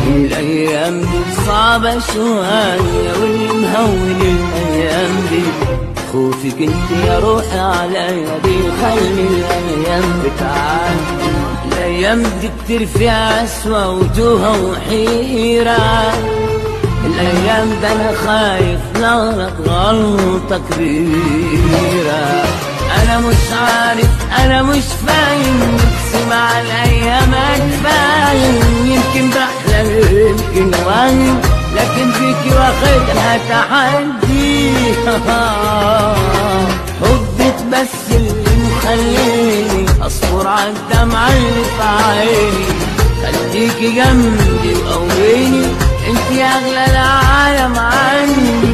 الايام دي صعبة شوية واللي مهون الايام دي خوفك انت يا روحي عليا بيخلي الايام بتعدي الايام دي كتير فيها اسوأ وتوهة وحيرة الايام ده انا خايف نغلط غلطة كبيرة انا مش عارف انا مش فاهم نفسي مع الايام اتفاهم يمكن بحلم يمكن وهم لكن فيكي واخدها تحدي حبك بس اللي مخليني اصبر على الدمعة اللي في عيني خليكي جنبي وقويني انتي اغلى العالم عني